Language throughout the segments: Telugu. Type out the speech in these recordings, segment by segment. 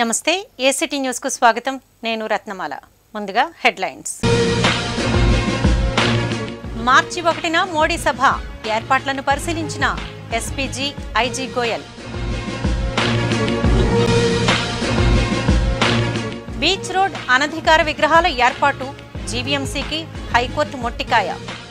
నమస్తే ఏసిటీ న్యూస్కు స్వాగతం నేను రత్నమాల ముందుగా హెడ్లైన్స్ మార్చి ఒకటిన మోడీ సభ ఏర్పాట్లను పరిశీలించిన SPG IG Goyal beach road అనధికార విగ్రహాల ఏర్పాటు జీవీఎంసీకి హైకోర్టు మొట్టికాయ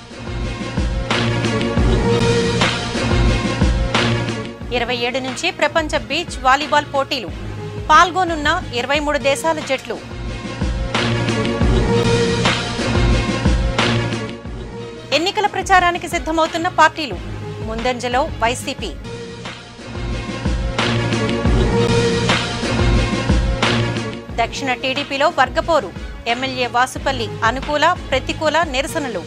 ఇరవై ఏడు నుంచి ప్రపంచ బీచ్ వాలీబాల్ పోటీలు పాల్గొనున్న ఇరవై మూడు దేశాల జట్లు ఎన్నికల ప్రచారానికి సిద్ధమవుతున్న పార్టీలు ముందంజలో వైసీపీ దక్షిణ టీడీపీలో వర్గపోరు ఎమ్మెల్యే వాసుపల్లి అనుకూల ప్రతికూల నిరసనలు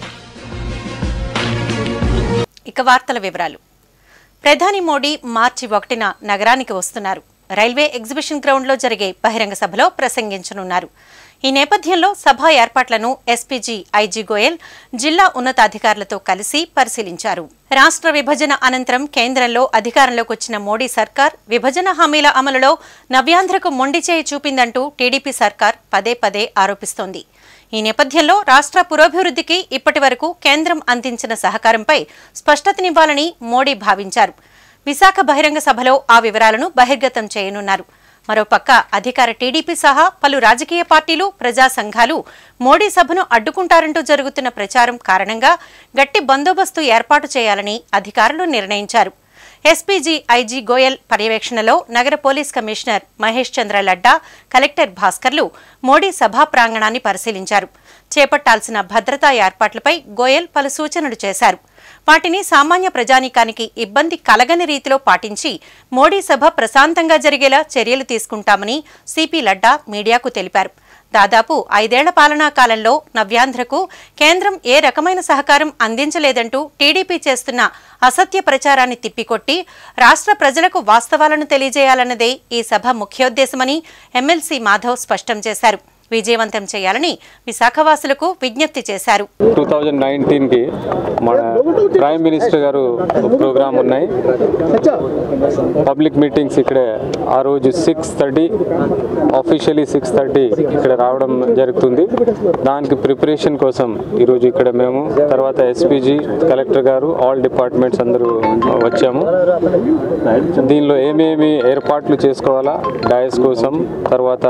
ఇక వార్తల వివరాలు ప్రధాని మోడీ మార్చి ఒకటిన నగరానికి వస్తున్నారు రైల్వే ఎగ్జిబిషన్ గ్రౌండ్లో జరిగే బహిరంగ సభలో ప్రసంగించనున్నారు ఈ నేపథ్యంలో సభ ఏర్పాట్లను ఎస్పీజీ ఐజీ గోయల్ జిల్లా ఉన్నతాధికారులతో కలిసి పరిశీలించారు రాష్ట్ర విభజన అనంతరం కేంద్రంలో అధికారంలోకి వచ్చిన మోడీ సర్కార్ విభజన హామీల అమలులో నవ్యాంధ్రకు మొండి చేయి చూపిందంటూ టీడీపీ సర్కార్ పదే పదే ఆరోపిస్తోంది ఈ నేపథ్యంలో రాష్ట్ర పురోభివృద్ధికి ఇప్పటి వరకు కేంద్రం అందించిన సహకారంపై స్పష్టతనివ్వాలని మోడీ భావించారు విశాఖ బహిరంగ సభలో ఆ వివరాలను బహిర్గతం చేయనున్నారు మరోపక్క అధికార టీడీపీ సహా పలు రాజకీయ పార్టీలు ప్రజా సంఘాలు మోడీ సభను అడ్డుకుంటారంటూ జరుగుతున్న ప్రచారం కారణంగా గట్టి బందోబస్తు ఏర్పాటు చేయాలని అధికారులు నిర్ణయించారు ఎస్పీజీ ఐజీ గోయల్ పర్యవేక్షణలో నగర police commissioner Mahesh Chandra Ladda collector భాస్కర్లు మోడీ సభా ప్రాంగణాన్ని పరిశీలించారు చేపట్టాల్సిన భద్రతా ఏర్పాట్లపై గోయల్ పలు సూచనలు చేశారు వాటిని సామాన్య ప్రజానీకానికి ఇబ్బంది కలగని రీతిలో పాటించి మోడీ సభ ప్రశాంతంగా జరిగేలా చర్యలు తీసుకుంటామని సిపి లడ్డా మీడియాకు తెలిపారు దాదాపు ఐదేళ్ల పాలనా కాలంలో నవ్యాంధ్రకు కేంద్రం ఏ రకమైన సహకారం అందించలేదంటూ టీడీపీ చేస్తున్న అసత్య ప్రచారాన్ని తిప్పికొట్టి రాష్ట్ర ప్రజలకు వాస్తవాలను తెలియజేయాలన్నదే ఈ సభ ముఖ్యోద్దేశమని ఎమ్మెల్సీ మాధవ్ స్పష్టం చేశారు విజయవంతం చేయాలని విశాఖవాసులకు విజ్ఞప్తి చేశారు టూ థౌజండ్ నైన్టీన్కి మన ప్రైమ్ మినిస్టర్ గారు ప్రోగ్రామ్ ఉన్నాయి పబ్లిక్ మీటింగ్స్ ఇక్కడే ఆ రోజు six thirty officially six thirty ఇక్కడ రావడం జరుగుతుంది దానికి ప్రిపరేషన్ కోసం ఈరోజు ఇక్కడ మేము తర్వాత ఎస్పీజీ కలెక్టర్ గారు ఆల్ డిపార్ట్మెంట్స్ అందరూ వచ్చాము దీనిలో ఏమేమి ఏర్పాట్లు చేసుకోవాలా డయస్ కోసం తర్వాత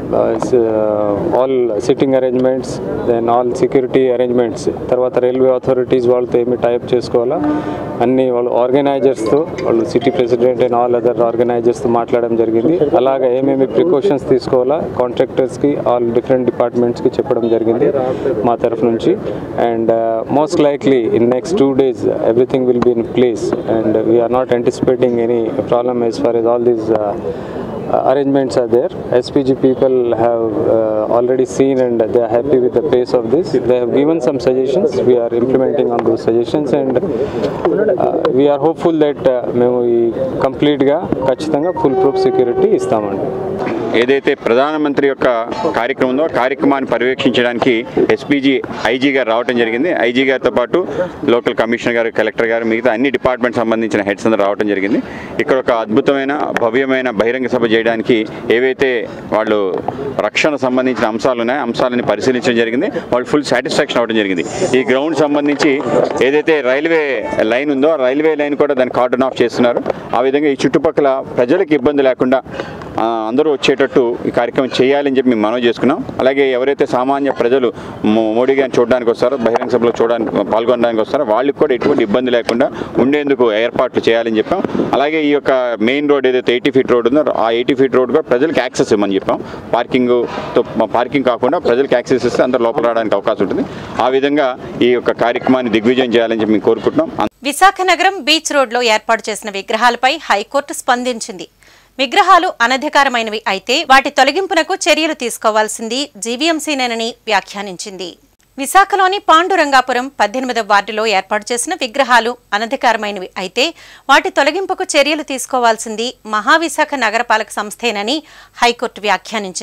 all sitting arrangements then all security arrangements తర్వాత రైల్వే అథారిటీస్ వాళ్ళతో ఏమి టైప్ చేసుకోవాలా అన్ని వాళ్ళు ఆర్గనైజర్స్తో వాళ్ళు city president and all other ఆర్గనైజర్స్తో మాట్లాడడం జరిగింది అలాగే ఏమేమి ప్రికాషన్స్ తీసుకోవాలా కాంట్రాక్టర్స్కి ఆల్ డిఫరెంట్ డిపార్ట్మెంట్స్కి చెప్పడం జరిగింది మా తరఫు నుంచి and most likely in next two days everything will be in place and we're not anticipating any problem as far as all these uh, uh, arrangements are there. SPG people have uh, already seen and they are happy with the pace of this. They have given some suggestions. We are implementing on those suggestions and uh, we are hopeful that uh, మేము ఈ కంప్లీట్గా ఖచ్చితంగా ఫుల్ ప్రూఫ్ సెక్యూరిటీ ఇస్తామండి ఏదైతే ప్రధానమంత్రి యొక్క కార్యక్రమం ఉందో ఆ కార్యక్రమాన్ని పర్యవేక్షించడానికి ఎస్పీజీ ఐజీ గారు రావడం జరిగింది ఐజీ గారితో పాటు లోకల్ కమిషనర్ గారు కలెక్టర్ గారు మిగతా అన్ని డిపార్ట్మెంట్ సంబంధించిన హెడ్స్ అందరూ రావడం జరిగింది ఇక్కడ ఒక అద్భుతమైన భవ్యమైన బహిరంగ సభ చేయడానికి ఏవైతే వాళ్ళు రక్షణ సంబంధించిన అంశాలు ఉన్నాయో అంశాలని పరిశీలించడం జరిగింది వాళ్ళు ఫుల్ సాటిస్ఫాక్షన్ అవ్వడం జరిగింది ఈ గ్రౌండ్ సంబంధించి ఏదైతే రైల్వే లైన్ ఉందో ఆ రైల్వే లైన్ కూడా దాన్ని కార్డన్ ఆఫ్ చేస్తున్నారు ఆ విధంగా ఈ చుట్టుపక్కల ప్రజలకు ఇబ్బంది లేకుండా ఆ, అందరూ వచ్చేటట్టు ఈ కార్యక్రమం చేయాలని చెప్పి మేము మనవి చేసుకున్నాం అలాగే ఎవరైతే సామాన్య ప్రజలు మో- మోడీ గారిని చూడడానికి వస్తారో బహిరంగ సభలో చూడడానికి పాల్గొనడానికి వస్తారో వాళ్ళకి కూడా ఎటువంటి ఇబ్బంది లేకుండా ఉండేందుకు ఏర్పాట్లు చేయాలని చెప్పాం అలాగే ఈ యొక్క మెయిన్ రోడ్ ఏదైతే ఎయిటీ ఫీట్ రోడ్ ఉందో ఆ ఎయిటీ ఫీట్ రోడ్ కూడా ప్రజలకు యాక్సెస్ ఇవ్వమని చెప్పాం పార్కింగ్ తో పార్కింగ్ కాకుండా ప్రజలకు యాక్సెస్ ఇస్తే అందరూ లోపల రావడానికి అవకాశం ఉంటుంది ఆ విధంగా ఈ యొక్క కార్యక్రమాన్ని దిగ్విజయం చేయాలని చెప్పి మేము కోరుకుంటున్నాం విశాఖ నగరం బీచ్ రోడ్లో ఏర్పాటు చేసిన విగ్రహాలపై హైకోర్టు స్పందించింది విగ్రహాలు అనధికారమైనవి అయితే వాటి తొలగింపునకు చర్యలు తీసుకోవాల్సింది జీవీఎంసీనేనని వ్యాఖ్యానించింది విశాఖలోని పాండురంగాపురం పద్దెనిమిదవ వార్డులో ఏర్పాటు చేసిన విగ్రహాలు అనధికారమైనవి అయితే వాటి తొలగింపుకు చర్యలు తీసుకోవాల్సింది మహావిశాఖ నగరపాలక సంస్థేనని హైకోర్టు వ్యాఖ్యానించింది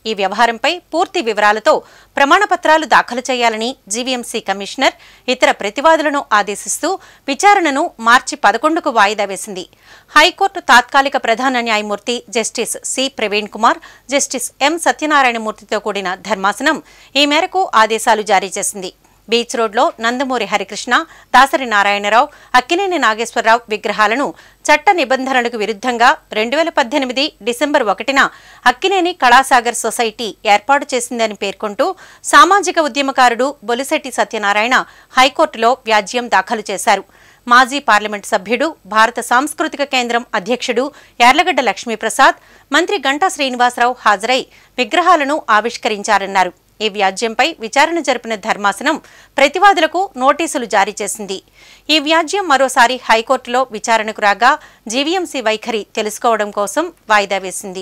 ఈ వ్యవహారంపై పూర్తి వివరాలతో ప్రమాణపత్రాలు దాఖలు చేయాలని జీవీఎంసీ కమిషనర్ ఇతర ప్రతివాదులను ఆదేశిస్తూ విచారణను మార్చి పదకొండుకు వాయిదా వేసింది హైకోర్టు తాత్కాలిక ప్రధాన న్యాయమూర్తి justice C Praveen Kumar justice M సత్యనారాయణమూర్తితో కూడిన ధర్మాసనం ఈ మేరకు ఆదేశాలు జారీ చేసింది బీచ్ రోడ్లో నందమూరి హరికృష్ణ దాసరి నారాయణరావు అక్కినేని నాగేశ్వరరావు విగ్రహాలను చట్ట నిబంధనలకు విరుద్ధంగా రెండు వేల పద్దెనిమిది డిసెంబర్ ఒకటిన అక్కినేని కళాసాగర్ సొసైటీ ఏర్పాటు చేసిందని పేర్కొంటూ సామాజిక ఉద్యమకారుడు బొలిశెట్టి సత్యనారాయణ హైకోర్టులో వ్యాజ్యం దాఖలు చేశారు మాజీ పార్లమెంట్ సభ్యుడు భారత సాంస్కృతిక కేంద్రం అధ్యక్షుడు యార్లగడ్డ లక్ష్మీప్రసాద్ మంత్రి గంటా శ్రీనివాసరావు హాజరై విగ్రహాలను ఆవిష్కరించారన్నారు ఈ వ్యాజ్యంపై విచారణ జరిపిన ధర్మాసనం ప్రతివాదులకు నోటీసులు జారీ చేసింది ఈ వ్యాజ్యం మరోసారి హైకోర్టులో విచారణకు రాగా జీవీఎంసీ వైఖరి తెలుసుకోవడం కోసం వాయిదా వేసింది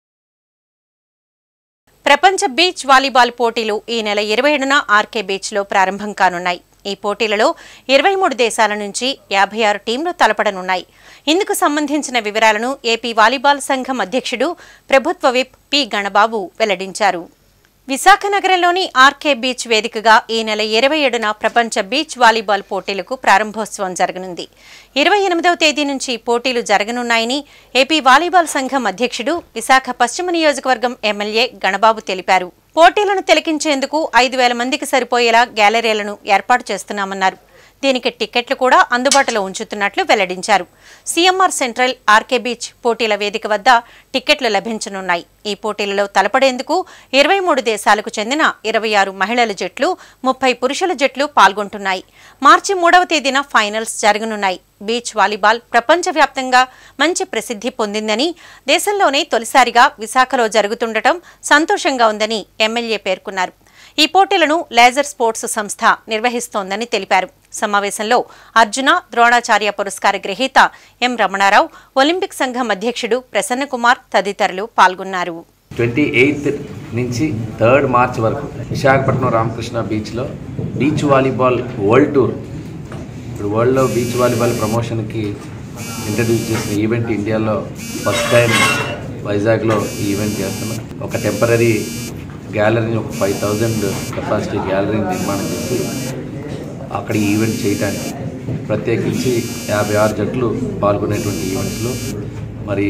ప్రపంచ బీచ్ వాలీబాల్ పోటీలు ఈ నెల ఇరవై ఏడున ఆర్కే బీచ్లో ప్రారంభం కానున్నాయి ఈ పోటీలలో ఇరవై మూడు దేశాల నుంచి యాభై ఆరు టీంలు తలపడనున్నాయి ఇందుకు సంబంధించిన వివరాలను ఏపీ వాలీబాల్ సంఘం అధ్యక్షుడు ప్రభుత్వ విప్ పి గణబాబు వెల్లడించారు విశాఖ నగరంలోని ఆర్కే బీచ్ వేదికగా ఈ నెల ఇరవై ఏడున ప్రపంచ బీచ్ వాలీబాల్ పోటీలకు ప్రారంభోత్సవం జరగనుంది ఇరవై ఎనిమిదవ తేదీ నుంచి పోటీలు జరగనున్నాయని ఏపీ వాలీబాల్ సంఘం అధ్యక్షుడు విశాఖ పశ్చిమ నియోజకవర్గం ఎమ్మెల్యే గణబాబు తెలిపారు పోటీలను తిలకించేందుకు ఐదు వేల మందికి సరిపోయేలా గ్యాలరీలను ఏర్పాటు చేస్తున్నామన్నారు దీనికి టిక్కెట్లు కూడా అందుబాటులో ఉంచుతున్నట్లు వెల్లడించారు సీఎంఆర్ సెంట్రల్ ఆర్కే బీచ్ పోటీల వేదిక వద్ద టిక్కెట్లు లభించనున్నాయి ఈ పోటీలలో తలపడేందుకు ఇరవై మూడు దేశాలకు చెందిన ఇరవై ఆరు మహిళల జట్లు ముప్పై పురుషుల జట్లు పాల్గొంటున్నాయి మార్చి మూడవ తేదీన ఫైనల్స్ జరగనున్నాయి బీచ్ వాలీబాల్ ప్రపంచవ్యాప్తంగా మంచి ప్రసిద్ధి పొందిందని దేశంలోనే తొలిసారిగా విశాఖలో జరుగుతుండటం సంతోషంగా ఉందని ఎమ్మెల్యే పేర్కొన్నారు ఈ పోటీలను లేజర్ స్పోర్ట్స్ సంస్థ నిర్వహిస్తోందని తెలిపారు సమావేశంలో అర్జున ద్రోణాచార్య పురస్కార గ్రహీత ఎం రమణారావు ఒలింపిక్ సంఘం అధ్యక్షుడు ప్రసన్నకుమార్ తదితరులు పాల్గొన్నారు ట్వంటీ ఎయిత్ నుంచి థర్డ్ మార్చ్ వరకు విశాఖపట్నం రామకృష్ణ బీచ్లో బీచ్ వాలీబాల్ వరల్డ్ టూర్ ఇప్పుడు వరల్డ్లో బీచ్ వాలీబాల్ ప్రమోషన్కి ఇంట్రడ్యూస్ చేసిన ఈవెంట్ ఇండియాలో ఫస్ట్ టైం వైజాగ్లో ఈ ఈవెంట్ చేస్తున్నాం ఒక టెంపరీ గ్యాలరీని ఒక ఫైవ్ థౌజండ్ కెపాసిటీ గ్యాలరీని నిర్మాణం చేసి అక్కడ ఈ ఈవెంట్ చేయడానికి ప్రత్యేకించి యాభై ఆరు జట్లు పాల్గొనేటువంటి ఈవెంట్స్లో మరి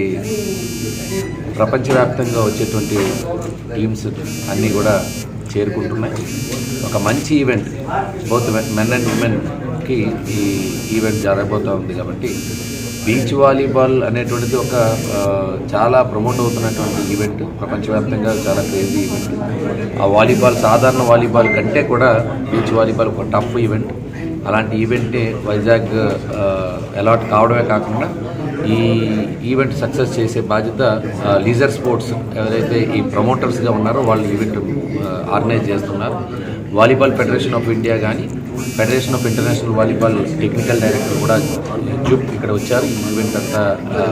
ప్రపంచవ్యాప్తంగా వచ్చేటువంటి టీమ్స్ అన్నీ కూడా చేరుకుంటున్నాయి ఒక మంచి ఈవెంట్ బోత్ మెన్ అండ్ ఉమెన్కి ఈ ఈవెంట్ జరగబోతూ ఉంది కాబట్టి బీచ్ వాలీబాల్ అనేటువంటిది ఒక ఆ, చాలా ప్రమోట్ అవుతున్నటువంటి ఈవెంట్ ప్రపంచవ్యాప్తంగా చాలా క్రేజీ ఈవెంట్ ఆ వాలీబాల్ సాధారణ వాలీబాల్ కంటే కూడా బీచ్ వాలీబాల్ ఒక టఫ్ ఈవెంట్ అలాంటి ఈవెంటే వైజాగ్ అలాట్ కావడమే కాకుండా ఈ ఈవెంట్ సక్సెస్ చేసే బాధ్యత లీజర్ స్పోర్ట్స్ ఎవరైతే ఈ ప్రమోటర్స్గా ఉన్నారో వాళ్ళు ఈవెంట్ ఆర్గనైజ్ చేస్తున్నారు వాలీబాల్ ఫెడరేషన్ ఆఫ్ ఇండియా కానీ federation of international volleyball technical director కూడా జూప్ ఇక్కడ వచ్చారు ఈ ఈవెంట్ అంతా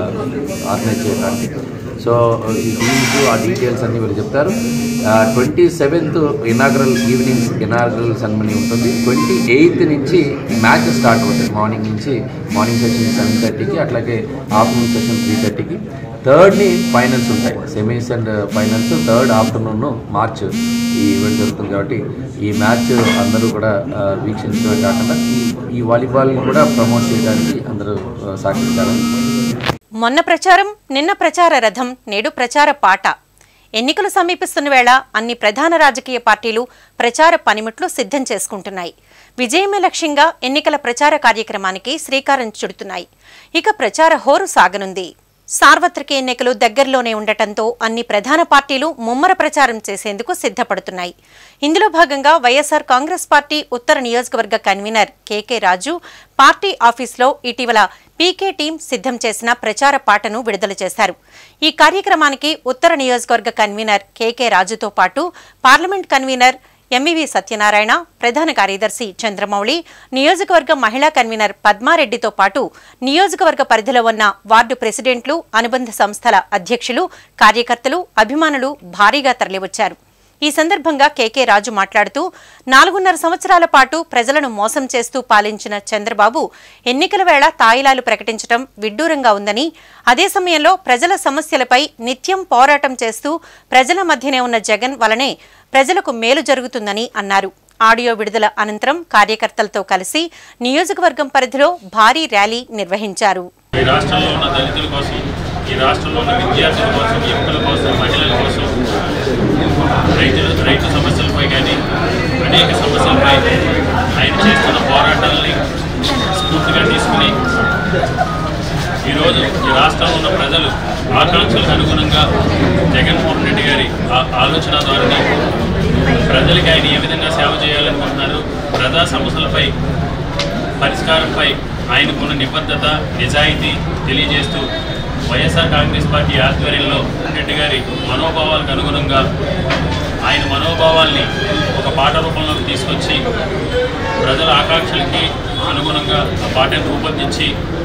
ఆర్గనైజ్ చేయడానికి సో ఈ టీమ్స్ ఆ డీటెయిల్స్ అన్ని వీళ్ళు చెప్తారు twenty seventh inaugural evening inaugural ceremony ఉంటుంది ట్వంటీ ఎయిత్ నుంచి మ్యాచ్ స్టార్ట్ అవుతుంది మార్నింగ్ నుంచి మార్నింగ్ సెషన్ సెవెన్ థర్టీకి అట్లాగే ఆఫ్టర్నూన్ సెషన్ త్రీ థర్టీకి థర్డ్ని ఫైనల్స్ ఉంటాయి semis and finals third afternoon March ఈ ఈవెంట్ జరుగుతుంది కాబట్టి ఈ మ్యాచ్ అందరూ కూడా ఆ, వీక్షించడమే కాకుండా ఈ ఈ వాలీబాల్ని కూడా ప్రమోట్ చేయడానికి అందరూ ఆ, సహకరించాలని మొన్న ప్రచారం నిన్న ప్రచార రథం నేడు ప్రచార పాట ఎన్నికలు సమీపిస్తున్న వేళ అన్ని ప్రధాన రాజకీయ పార్టీలు ప్రచార పనిముట్లు సిద్ధం చేసుకుంటున్నాయి విజయమే లక్ష్యంగా ఎన్నికల ప్రచార కార్యక్రమానికి శ్రీకారం చుడుతున్నాయి ఇక ప్రచార హోరు సాగనుంది సార్వత్రిక ఎన్నికలు దగ్గరలోనే ఉండటంతో అన్ని ప్రధాన పార్టీలు ముమ్మర ప్రచారం చేసేందుకు సిద్ధపడుతున్నాయి ఇందులో భాగంగా వైఎస్ఆర్ కాంగ్రెస్ పార్టీ ఉత్తర నియోజకవర్గ కన్వీనర్ కేకే రాజు పార్టీ ఆఫీస్లో ఇటీవల పీకే టీం సిద్ధం చేసిన ప్రచార పాటను విడుదల చేశారు ఈ కార్యక్రమానికి ఉత్తర నియోజకవర్గ కన్వీనర్ కేకే రాజుతో పాటు పార్లమెంట్ కన్వీనర్ ఎంవివి సత్యనారాయణ ప్రధాన కార్యదర్శి చంద్రమౌళి నియోజకవర్గ మహిళా కన్వీనర్ పద్మారెడ్డితో పాటు నియోజకవర్గ పరిధిలో ఉన్న వార్డు ప్రెసిడెంట్లు అనుబంధ సంస్థల అధ్యక్షులు కార్యకర్తలు అభిమానులు భారీగా తరలివచ్చారు ఈ సందర్భంగా కేకే రాజు మాట్లాడుతూ నాలుగున్నర సంవత్సరాల పాటు ప్రజలను మోసం చేస్తూ పాలించిన చంద్రబాబు ఎన్నికల వేళ తాయిలాలు ప్రకటించడం విడ్డూరంగా ఉందని అదే సమయంలో ప్రజల సమస్యలపై నిత్యం పోరాటం చేస్తూ ప్రజల మధ్యనే ఉన్న జగన్ వలనే ప్రజలకు మేలు జరుగుతుందని అన్నారు ఆడియో విడుదల అనంతరం కార్యకర్తలతో కలిసి నియోజకవర్గం పరిధిలో భారీ ర్యాలీ నిర్వహించారు ఈ రాష్ట్రంలో ఉన్న దళితుల కోసం ఈ రాష్ట్రంలో ఉన్న విద్యార్థుల కోసం యువకుల కోసం మహిళల కోసం రైతుల రైతు సమస్యలపై కానీ అనేక సమస్యలపై ఆయన చేస్తున్న పోరాటాలని స్ఫూర్తిగా తీసుకుని ఈరోజు ఈ రాష్ట్రంలో ఉన్న ప్రజలు ఆకాంక్షలకు అనుగుణంగా జగన్మోహన్ రెడ్డి గారి ఆ- ఆలోచన ద్వారా ప్రజలకి ఆయన ఏ విధంగా సేవ చేయాలనుకుంటున్నారు ప్రజా సమస్యలపై పరిష్కారంపై ఆయనకున్న నిబద్ధత నిజాయితీ తెలియజేస్తూ వైఎస్ఆర్ కాంగ్రెస్ పార్టీ ఆధ్వర్యంలో రెడ్డి గారి మనోభావాలకు అనుగుణంగా ఆయన మనోభావాల్ని ఒక పాట రూపంలోకి తీసుకొచ్చి ప్రజల ఆకాంక్షలకి అనుగుణంగా ఆ పాటను రూపొందించి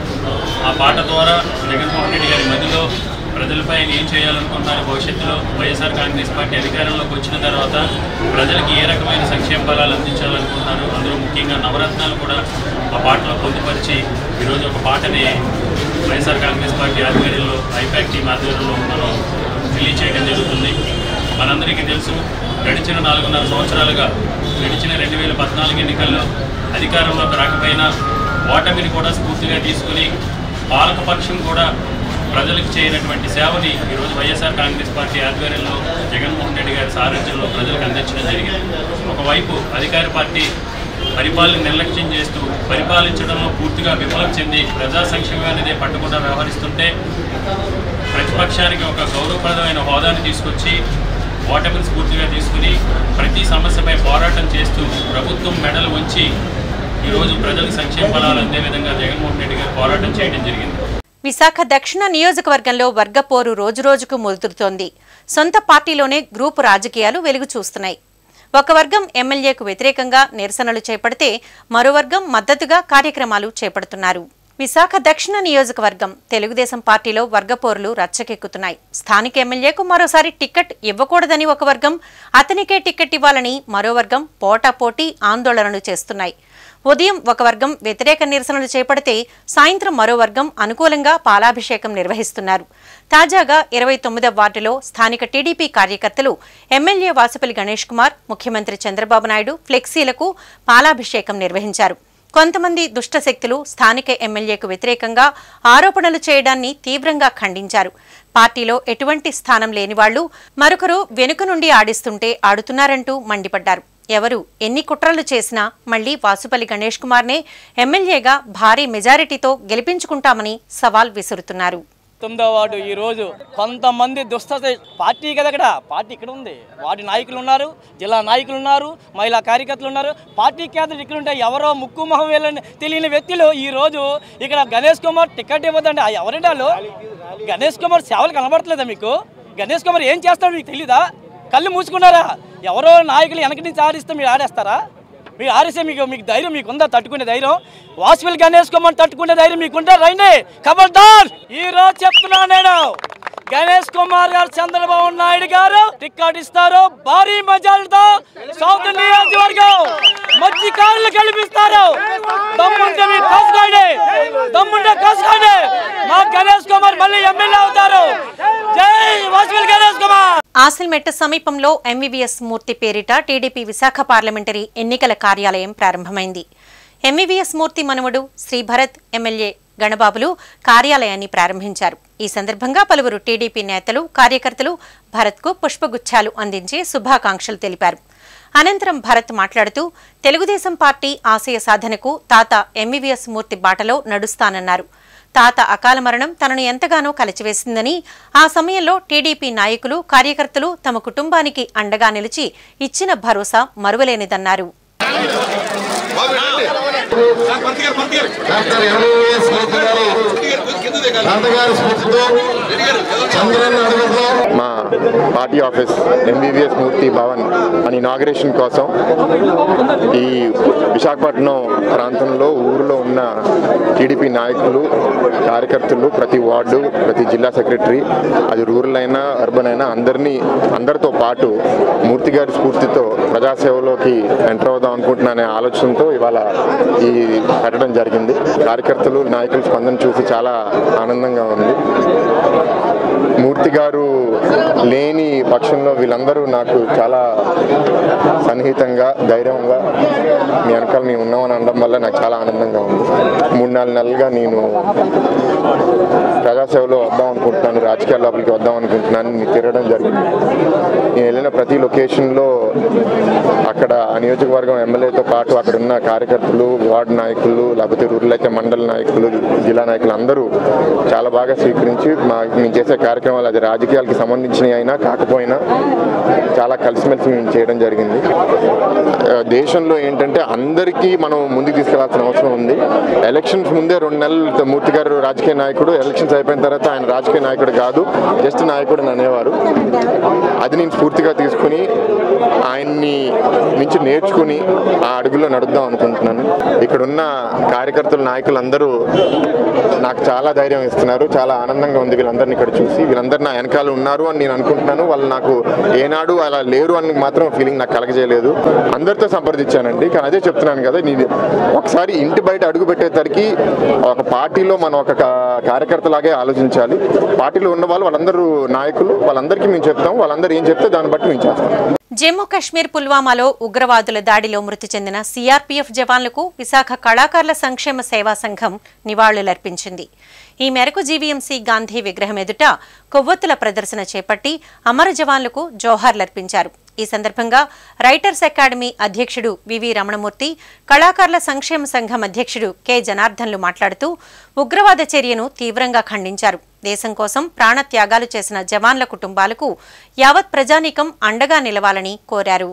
ఆ పాట ద్వారా జగన్మోహన్ రెడ్డి గారి మధ్యలో ప్రజలపై ఆయన ఏం చేయాలనుకుంటున్నారు భవిష్యత్తులో వైఎస్ఆర్ కాంగ్రెస్ పార్టీ అధికారంలోకి వచ్చిన తర్వాత ప్రజలకి ఏ రకమైన సంక్షేమ ఫలాలు అందించాలనుకుంటున్నారు అందులో ముఖ్యంగా నవరత్నాలు కూడా ఆ పాటలో పొందుపరిచి ఈరోజు ఒక పాటని వైఎస్ఆర్ కాంగ్రెస్ పార్టీ ఆధ్వర్యంలో ఐపాక్ టీం ఆధ్వర్యంలో మనం రిలీజ్ చేయడం జరుగుతుంది మనందరికీ తెలుసు గడిచిన నాలుగున్నర సంవత్సరాలుగా గడిచిన రెండు వేల పద్నాలుగు ఎన్నికల్లో అధికారంలోకి రాకపోయినా ఓటమిని కూడా స్ఫూర్తిగా తీసుకుని పాలకపక్షం కూడా ప్రజలకు చేయనటువంటి సేవని ఈరోజు వైఎస్ఆర్ కాంగ్రెస్ పార్టీ ఆధ్వర్యంలో జగన్మోహన్ రెడ్డి గారి సారథ్యంలో ప్రజలకు అందించడం జరిగింది ఒకవైపు అధికార పార్టీ పరిపాలన నిర్లక్ష్యం చేస్తూ పరిపాలించడంలో పూర్తిగా విఫలం చెంది ప్రజా సంక్షేమానిదే పట్టకుండా వ్యవహరిస్తుంటే ప్రతిపక్షానికి ఒక గౌరవప్రదమైన హోదాను తీసుకొచ్చి ఓటమిని స్ఫూర్తిగా తీసుకుని ప్రతి సమస్యపై పోరాటం చేస్తూ ప్రభుత్వం మెడలు ఉంచి ఈరోజు ప్రజలకు సంక్షేమ ఫలాలు అందే విధంగా జగన్మోహన్ రెడ్డి గారు పోరాటం చేయడం జరిగింది విశాఖ దక్షిణ నియోజకవర్గంలో వర్గపోరు రోజురోజుకు ముదురుతోంది సొంత పార్టీలోనే గ్రూపు రాజకీయాలు వెలుగు చూస్తున్నాయి ఒక వర్గం ఎమ్మెల్యేకు వ్యతిరేకంగా నిరసనలు చేపడితే మరో వర్గం మద్దతుగా కార్యక్రమాలు చేపడుతున్నారు విశాఖ దక్షిణ నియోజకవర్గం తెలుగుదేశం పార్టీలో వర్గపోరులు రచ్చకెక్కుతున్నాయి స్థానిక ఎమ్మెల్యేకు మరోసారి టికెట్ ఇవ్వకూడదని ఒక వర్గం అతనికే టికెట్ ఇవ్వాలని మరో వర్గం పోటాపోటీ ఆందోళనలు చేస్తున్నాయి ఉదయం ఒక వర్గం వ్యతిరేక నిరసనలు చేపడితే సాయంత్రం మరో వర్గం అనుకూలంగా పాలాభిషేకం నిర్వహిస్తున్నారు తాజాగా ఇరవై తొమ్మిదవ వార్డులో స్థానిక టీడీపీ కార్యకర్తలు ఎమ్మెల్యే వాసుపల్లి గణేష్ కుమార్ ముఖ్యమంత్రి చంద్రబాబు నాయుడు ఫ్లెక్సీలకు పాలాభిషేకం నిర్వహించారు కొంతమంది దుష్టశక్తులు స్థానిక ఎమ్మెల్యేకు వ్యతిరేకంగా ఆరోపణలు చేయడాన్ని తీవ్రంగా ఖండించారు పార్టీలో ఎటువంటి స్థానం లేని వాళ్లు మరొకరు వెనుక నుండి ఆడిస్తుంటే ఆడుతున్నారంటూ మండిపడ్డారు ఎవరు ఎన్ని కుట్రలు చేసినా మళ్లీ వాసుపల్లి గణేష్ కుమార్నే ఎమ్మెల్యేగా భారీ మెజారిటీతో గెలిపించుకుంటామని సవాల్ విసురుతున్నారు తొమ్మిదో వార్డు ఈ రోజు కొంతమంది దుష్ట పార్టీ కదా ఇక్కడ పార్టీ ఇక్కడ ఉంది వార్డు నాయకులు ఉన్నారు జిల్లా నాయకులు ఉన్నారు మహిళా కార్యకర్తలు ఉన్నారు పార్టీ కేంద్రం ఇక్కడ ఉంటే ఎవరో ముక్కు మొహం వేలని తెలియని వ్యక్తులు ఈ రోజు ఇక్కడ గణేష్ కుమార్ టికెట్ ఇవ్వదండి ఆ ఎవరండి వాళ్ళు గణేష్ కుమార్ సేవలు కనబడట్లేదా మీకు గణేష్ కుమార్ ఏం చేస్తాడో మీకు తెలీదా కళ్ళు మూసుకున్నారా ఎవరో నాయకులు వెనక నుంచి ఆడిస్తే మీరు ఆడేస్తారా మీరు ఆరిస్తే మీకు మీకు ధైర్యం మీకు ఉందా తట్టుకునే ధైర్యం వాసుపల్లి గణేష్ కుమార్ తట్టుకునే ధైర్యం మీకుంటే రండి ఖబర్దార్ ఈ రోజు చెప్తున్నా నేను గణేష్ కుమార్ గారు చంద్రబాబు నాయుడు గారు టిక్కెట్ ఇస్తారు భారీ మజాలతో సౌత్ నియోజకవర్గం మధ్య కాళ్ళు కల్పిస్తారు దమ్ముంటే మీరు కసుకోండి దమ్ముంటే కసుకోండి మా గణేష్ కుమార్ మళ్ళీ ఎమ్మెల్యే అవుతారు జై వాసుపల్లి గణేష్ కుమార్ ఆసిల్మెట్ సమీపంలో ఎంవీవీఎస్ మూర్తి పేరిట టీడీపీ విశాఖ పార్లమెంటరీ ఎన్నికల కార్యాలయం ప్రారంభమైంది ఎంవీవీఎస్ మూర్తి మనుమడు శ్రీ భరత్ ఎమ్మెల్యే గణబాబులు కార్యాలయాన్ని ప్రారంభించారు ఈ సందర్భంగా పలువురు టీడీపీ నేతలు కార్యకర్తలు భరత్కు పుష్పగుచ్చాలు అందించి శుభాకాంక్షలు తెలిపారు అనంతరం భరత్ మాట్లాడుతూ తెలుగుదేశం పార్టీ ఆశయ సాధనకు తాత ఎంవీవీఎస్ మూర్తి బాటలో నడుస్తానన్నారు తాత అకాల మరణం తనను ఎంతగానో కలిచివేసిందని ఆ సమయంలో టీడీపీ నాయకులు కార్యకర్తలు తమ కుటుంబానికి అండగా నిలిచి ఇచ్చిన భరోసా మరువలేనిదన్నారు డాక్టర్ ఎంబీబీఎస్ మూర్తి గారు తాతగారి స్ఫూర్తితో చంద్రన్న అడుగుతో మా party office MBBS Murthy Bhavan అని ఇనాగ్రేషన్ కోసం ఈ విశాఖపట్నం ప్రాంతంలో ఊరిలో ఉన్న టీడీపీ నాయకులు కార్యకర్తలు ప్రతి వార్డు ప్రతి జిల్లా సెక్రటరీ అది రూరల్ అయినా అర్బన్ అయినా అందరినీ అందరితో పాటు మూర్తి గారి స్ఫూర్తితో ప్రజాసేవలోకి ఎంటర్ అవుదాం అనుకుంటున్నానే ఆలోచనతో ఇవాళ ఈ పెట్టడం జరిగింది కార్యకర్తలు నాయకుల స్పందన చూసి చాలా ఆనందంగా ఉంది మూర్తి గారు లేని పక్షంలో వీళ్ళందరూ నాకు చాలా సన్నిహితంగా ధైర్యంగా మీ వెనకాల మేము ఉన్నామని అనడం వల్ల నాకు చాలా ఆనందంగా ఉంది మూడు నాలుగు నెలలుగా నేను ప్రజాసేవలో వద్దాం అనుకుంటున్నాను రాజకీయాల లోపలికి వద్దాం అనుకుంటున్నాను నేను తిరగడం జరిగింది నేను వెళ్ళిన ప్రతి లొకేషన్లో అక్కడ ఆ నియోజకవర్గం ఎమ్మెల్యేతో పాటు అక్కడ ఉన్న కార్యకర్తలు వార్డు నాయకులు లేకపోతే రూరల్ అయితే మండల నాయకులు జిల్లా నాయకులు అందరూ చాలా బాగా స్వీకరించి మా మేము చేసే కార్యక్రమాలు అది రాజకీయాలకు సంబంధించినవి అయినా కాకపోయినా చాలా కలిసిమెలిసి మేము చేయడం జరిగింది ఆ, దేశంలో ఏంటంటే అందరికీ మనం ముందుకు తీసుకెళ్లాల్సిన అవసరం ఉంది ఎలక్షన్స్ ముందే రెండు నెలలు మూర్తి గారు రాజకీయ నాయకుడు ఎలక్షన్స్ అయిపోయిన తర్వాత ఆయన రాజకీయ నాయకుడు కాదు జస్ట్ నాయకుడు అని అనేవారు అది నేను స్ఫూర్తిగా తీసుకుని ఆయన్ని నుంచి నేర్చుకుని ఆ అడుగులో నడుద్దాం అనుకుంటున్నాను ఇక్కడ ఉన్న కార్యకర్తలు నాయకులు అందరూ నాకు చాలా ధైర్యం ఇస్తున్నారు చాలా ఆనందంగా ఉంది వీళ్ళందరినీ ఇక్కడ చూసి వీళ్ళందరూ నా వెనకాల ఉన్నారు అని నేను అనుకుంటున్నాను వాళ్ళు నాకు ఏనాడు అలా లేరు అని మాత్రం ఫీలింగ్ నాకు కలగజేయలేదు అందరితో సంప్రదించానండి కానీ అదే చెప్తున్నాను కదా నేను ఒకసారి ఇంటి బయట అడుగు పెట్టేసరికి ఒక పార్టీలో మనం ఒక కా- కార్యకర్తలాగే ఆలోచించాలి పార్టీలో ఉన్న వాళ్ళు వాళ్ళందరూ నాయకులు వాళ్ళందరికీ మేము చెప్తాం వాళ్ళందరూ ఏం చెప్తే దాన్ని బట్టి మేము చేస్తాం జమ్మూ కాశ్మీర్ పుల్వామాలో ఉగ్రవాదుల దాడిలో మృతి చెందిన సీఆర్పీఎఫ్ జవాన్లకు విశాఖ కళాకారుల సంక్షేమ సేవా సంఘం నివాళులర్పించింది ఈ మేరకు జీవీఎంసీ గాంధీ విగ్రహం ఎదుట కొవ్వొత్తుల ప్రదర్శన చేపట్టి అమర జవాన్లకు జోహార్లర్పించారు ఈ సందర్భంగా రైటర్స్ అకాడమీ అధ్యక్షుడు వివి రమణమూర్తి కళాకారుల సంక్షేమ సంఘం అధ్యక్షుడు కె జనార్దన్లు మాట్లాడుతూ ఉగ్రవాద చర్యను తీవ్రంగా ఖండించారు దేశం కోసం ప్రాణత్యాగాలు చేసిన జవాన్ల కుటుంబాలకు యావత్ ప్రజానీకం అండగా నిలవాలని కోరారు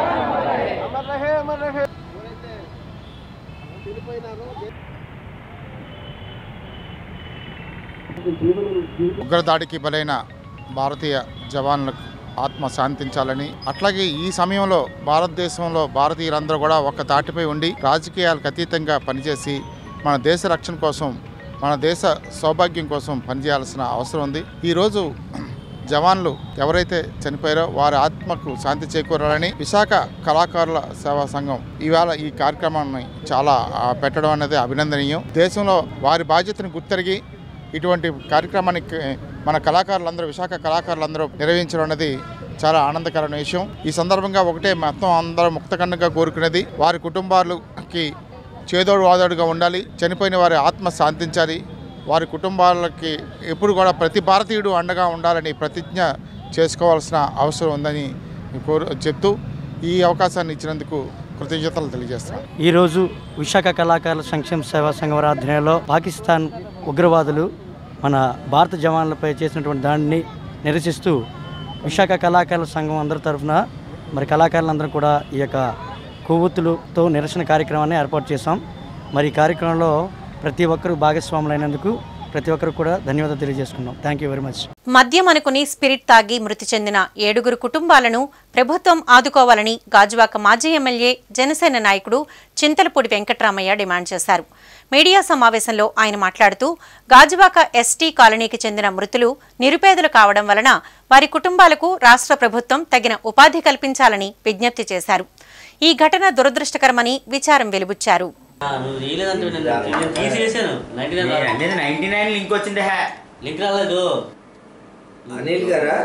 ఉగ్రదాడికి బలైన భారతీయ జవాన్లకు ఆత్మ శాంతించాలని అట్లాగే ఈ సమయంలో భారతదేశంలో భారతీయులందరూ కూడా ఒక తాటిపై ఉండి రాజకీయాలకు అతీతంగా పనిచేసి మన దేశ రక్షణ కోసం మన దేశ సౌభాగ్యం కోసం పనిచేయాల్సిన అవసరం ఉంది ఈరోజు జవాన్లు ఎవరైతే చనిపోయారో వారి ఆత్మకు శాంతి చేకూరాలని విశాఖ కళాకారుల సేవా సంఘం ఇవాళ ఈ కార్యక్రమాన్ని చాలా ఆ, పెట్టడం అనేది అభినందనీయం దేశంలో వారి బాధ్యతను గుర్తెరిగి ఇటువంటి కార్యక్రమానికి మన కళాకారులందరూ విశాఖ కళాకారులందరూ నిర్వహించడం అనేది చాలా ఆనందకరమైన విషయం ఈ సందర్భంగా ఒకటే మొత్తం అందరూ ముక్తకండంగా కోరుకునేది వారి కుటుంబాలకి చేదోడు వాదోడుగా ఉండాలి చనిపోయిన వారి ఆత్మ శాంతించాలి వారి కుటుంబాలకి ఎప్పుడు కూడా ప్రతి భారతీయుడు అండగా ఉండాలని ప్రతిజ్ఞ చేసుకోవాల్సిన అవసరం ఉందని కోరు చెప్తూ ఈ అవకాశాన్ని ఇచ్చినందుకు కృతజ్ఞతలు తెలియజేస్తున్నాను ఈరోజు విశాఖ కళాకారుల సంక్షేమ సేవా సంఘం వారి ఆధ్వర్యంలో పాకిస్తాన్ ఉగ్రవాదులు మన భారత జవాన్లపై చేసినటువంటి దాడిని నిరసిస్తూ విశాఖ కళాకారుల సంఘం అందరి తరఫున మరి కళాకారులందరూ కూడా ఈ యొక్క కొవ్వొత్తులతో నిరసన కార్యక్రమాన్ని ఏర్పాటు చేశాం మరి ఈ కార్యక్రమంలో ప్రతి ఒక్కరూ భాగస్వాములైనందుకు ప్రతి ఒక్కరు కూడా ధన్యవాదాలు తెలియజేసుకున్నాం థ్యాంక్ యూ వెరీ మచ్ మద్యం అనుకుని స్పిరిట్ తాగి మృతి చెందిన ఏడుగురు కుటుంబాలను ప్రభుత్వం ఆదుకోవాలని గాజువాక మాజీ ఎమ్మెల్యే జనసేన నాయకుడు చింతలపూడి వెంకట్రామయ్య డిమాండ్ చేశారు మీడియా సమావేశంలో ఆయన మాట్లాడుతూ గాజువాక ఎస్టీ కాలనీకి చెందిన మృతులు నిరుపేదలు కావడం వలన వారి కుటుంబాలకు రాష్ట్ర ప్రభుత్వం తగిన ఉపాధి కల్పించాలని విజ్ఞప్తి చేశారు ఈ ఘటన దురదృష్టకరమని విచారం వెలుబుచ్చారు నువ్వు చేయలేదంటే నేను తీసేసాను ninety nine ninety nine link వచ్చింది హ్యా లింక్ రాలేదు అనిల్ గారా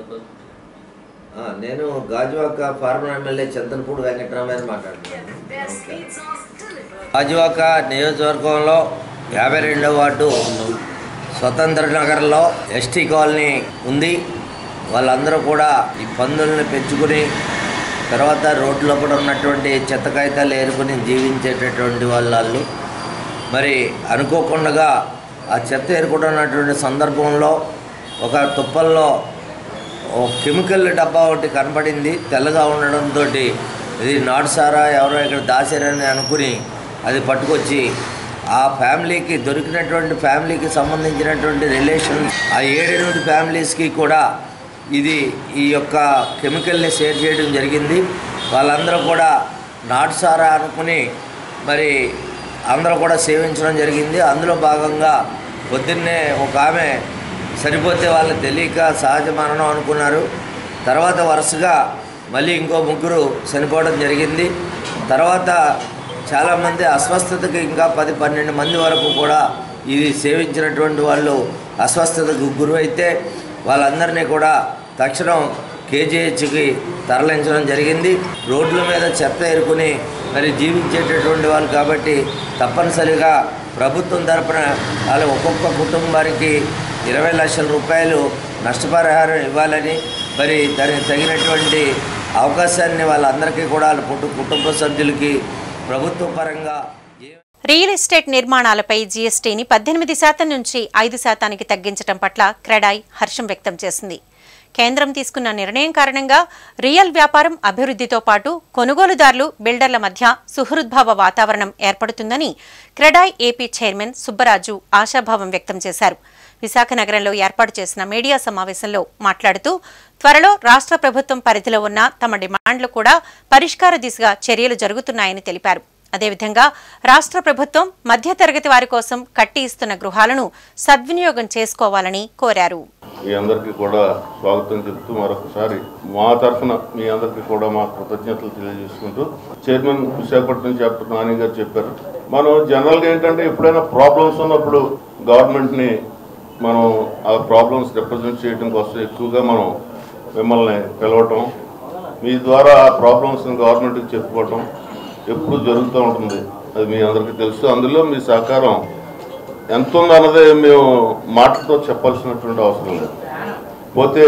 ఆ, నేను గాజువాక ఫార్మర్ ఎమ్మెల్యే చందనపూడి వెంకటరామయ్య మాట్లాడుతున్నాను ఓకే. గాజువాక నియోజకవర్గంలో యాభై రెండవ వార్డు స్వతంత్ర నగర్లో ఎస్టీ కాలనీ ఉంది వాళ్ళందరూ కూడా ఈ పందుల్ని పెంచుకుని తర్వాత రోడ్లో కూడా ఉన్నటువంటి చెత్త కాగితాలు ఏరుకుని జీవించేటటువంటి వాళ్ళు మరి అనుకోకుండా ఆ చెత్త ఏరుకుంటున్నటువంటి సందర్భంలో ఒక తుప్పల్లో ఓ కెమికల్ డబ్బా ఒకటి కనపడింది తెల్లగా ఉండడంతో ఇది నాటు సారా ఎవరో ఇక్కడ దాచారని అనుకుని అది పట్టుకొచ్చి ఆ ఫ్యామిలీకి దొరికినటువంటి ఫ్యామిలీకి సంబంధించినటువంటి రిలేషన్ ఆ ఏడెనిమిది ఫ్యామిలీస్కి కూడా ఇది ఈ యొక్క కెమికల్ని షేర్ చేయడం జరిగింది వాళ్ళందరూ కూడా నాటుసారా అనుకుని మరి అందరూ కూడా సేవించడం జరిగింది అందులో భాగంగా పొద్దున్నే ఒక ఆమె సరిపోతే వాళ్ళకి తెలియక సహజ మరణం అనుకున్నారు తర్వాత వరుసగా మళ్ళీ ఇంకో ముగ్గురు చనిపోవడం జరిగింది తర్వాత చాలామంది అస్వస్థతకి ఇంకా పది పన్నెండు మంది వరకు కూడా ఇది సేవించినటువంటి వాళ్ళు అస్వస్థతకు గురైతే వాళ్ళందరినీ కూడా తక్షణం కేజీహెచ్కి తరలించడం జరిగింది రోడ్ల మీద చెత్త ఏరుకుని మరి జీవించేటటువంటి వాళ్ళు కాబట్టి తప్పనిసరిగా ప్రభుత్వం తరపున వాళ్ళ ఒక్కొక్క కుటుంబానికి ఇరవై లక్షల రూపాయలు నష్టపరిహారం ఇవ్వాలని మరి దానికి తగినటువంటి అవకాశాన్ని వాళ్ళందరికీ కూడా వాళ్ళ కుటు- కుటుంబ సభ్యులకి ప్రభుత్వ పరంగా రియల్ ఎస్టేట్ నిర్మాణాలపై జీఎస్టీని పద్దెనిమిది శాతం నుంచి ఐదు శాతానికి తగ్గించడం పట్ల క్రెడాయ్ హర్షం వ్యక్తం చేసింది కేంద్రం తీసుకున్న నిర్ణయం కారణంగా రియల్ వ్యాపారం అభివృద్ధితో పాటు కొనుగోలుదారులు బిల్డర్ల మధ్య సుహృద్భావ వాతావరణం ఏర్పడుతుందని క్రెడాయ్ ఏపీ చైర్మన్ సుబ్బరాజు ఆశాభావం వ్యక్తం చేశారు విశాఖ నగరంలో ఏర్పాటు చేసిన మీడియా సమావేశంలో మాట్లాడుతూ త్వరలో రాష్ట్ర ప్రభుత్వం పరిధిలో ఉన్న తమ డిమాండ్లు కూడా పరిష్కార దిశగా చర్యలు జరుగుతున్నాయని తెలిపారు అదేవిధంగా రాష్ట్ర ప్రభుత్వం మధ్యతరగతి వారి కోసం కట్టి ఇస్తున్న గృహాలను సద్వినియోగం చేసుకోవాలని కోరారు మీ అందరికీ కూడా స్వాగతం చెప్తూ మరొకసారి మా తరఫున మీ అందరికీ కూడా మా కృతజ్ఞతలు తెలియజేసుకుంటూ చైర్మన్ విశాఖపట్నం చాప్టర్ నాని గారు చెప్పారు మనం జనరల్గా ఏంటంటే ఎప్పుడైనా ప్రాబ్లమ్స్ ఉన్నప్పుడు గవర్నమెంట్ని మనం ఆ ప్రాబ్లమ్స్ రిప్రజెంట్ చేయడం కోసం ఎక్కువగా మనం మిమ్మల్ని పిలవటం మీ ద్వారా ఆ ప్రాబ్లమ్స్ని గవర్నమెంట్కి చెప్పుకోవటం ఎప్పుడు జరుగుతూ ఉంటుంది అది మీ అందరికీ తెలుసు అందులో మీ సహకారం ఎంత ఉందన్నదే మేము మాటలతో చెప్పాల్సినటువంటి అవసరం లేదు పోతే